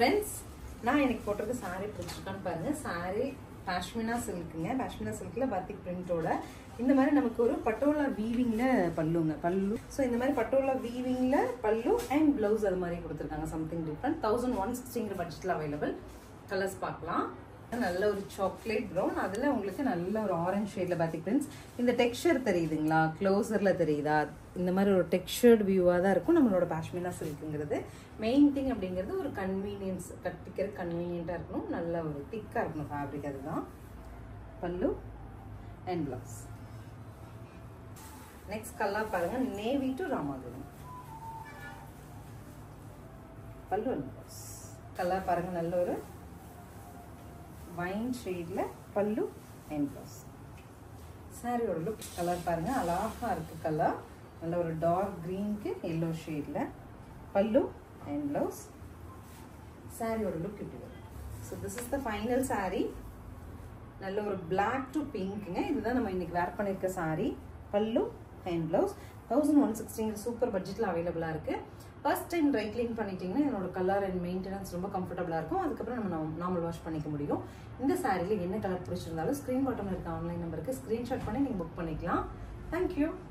friends நான் எனக்கு போட்டிருக்க saree பிடிச்சிருக்கான்னு பாருங்க saree பாஷ்மினா சில்க்குங்க பாஷ்மினா சில்கில் பாத்திக் பிரிண்டோட இந்த மாதிரி நமக்கு ஒரு பட்டோலா வீவிங்ல பல்லுங்க பல்லு ஸோ இந்த மாதிரி பட்டோலா வீவிங்ல பல்லு அண்ட் பிளவுஸ் அது மாதிரி கொடுத்துருக்காங்க சம்திங் டிஃப்ரெண்ட் தௌசண்ட் ஒன் சிக்ஸ்டிங்கிற பட்ஜெட்டில் அவைலபிள் கலர்ஸ் பார்க்கலாம் நல்ல ஒரு சாக்லேட் ப்ரௌன் அதில் உங்களுக்கு நல்ல ஒரு ஆரஞ்ச் ஷேடில் பாத்திக் பிரிண்ட்ஸ் இந்த டெக்ஸ்சர் தெரியுதுங்களா க்ளோசரில் தெரியுதா இந்த மாதிரி ஒரு டெக்ஸ்சர்டு வியூவாக தான் இருக்கும் நம்மளோட பாஷ்மினா சில்க்குங்கிறது மெயின் திங் அப்படிங்கிறது ஒரு கன்வீனியன்ஸ் கட்டிக்கிற கன்வீனியண்ட்டாக இருக்கணும் நல்ல ஒரு திக்காக இருக்கணும் ஃபேப்ரிக் அதுதான் பல்லு அண்ட் பிளவுஸ் நெக்ஸ்ட் கலர் பாருங்க நேவி டு ராமாகுரம் பல்லு அண்ட் பிளவுஸ் கலர் பாருங்க நல்ல ஒரு வைன் ஷேடில் பல்லு அண்ட் ப்ளவுஸ் சாரியோட லுக் கலர் பாருங்க அழகா இருக்கு கலர் நல்ல ஒரு டார்க் க்ரீனுக்கு எல்லோ ஷேடில் பல்லு அண்ட் ப்ளவுஸ் சாரியோட லுக் இப்படி வரும் so this is the final sari நல்ல ஒரு பிளாக் டு பிங்க்குங்க இதுதான் நம்ம இன்னைக்கு வேர் பண்ணியிருக்க சாரீ பல்லு அண்ட் ப்ளவுஸ் தௌசண்ட் ஒன் சிக்ஸ்டிங்கிற சூப்பர் பட்ஜெட்டில் அவைலபிளாக இருக்குது ஃபர்ஸ்ட் டைம் ட்ரை க்ளீன் பண்ணிட்டீங்கன்னா என்னோட கலர் அண்ட் மெயின்டெனன்ஸ் ரொம்ப கம்ஃபர்டபுளாக இருக்கும் அதுக்கப்புறம் நம்ம நார்மல் வாஷ் பண்ணிக்க முடியும் இந்த சாரியில் என்ன கலர் பிடிச்சிருந்தாலும் ஸ்க்ரீன் பாட்டமில் இருக்க ஆன்லைன் நம்பருக்கு ஸ்க்ரீன்ஷாட் பண்ணி நீங்கள் புக் பண்ணிக்கலாம் தேங்க்யூ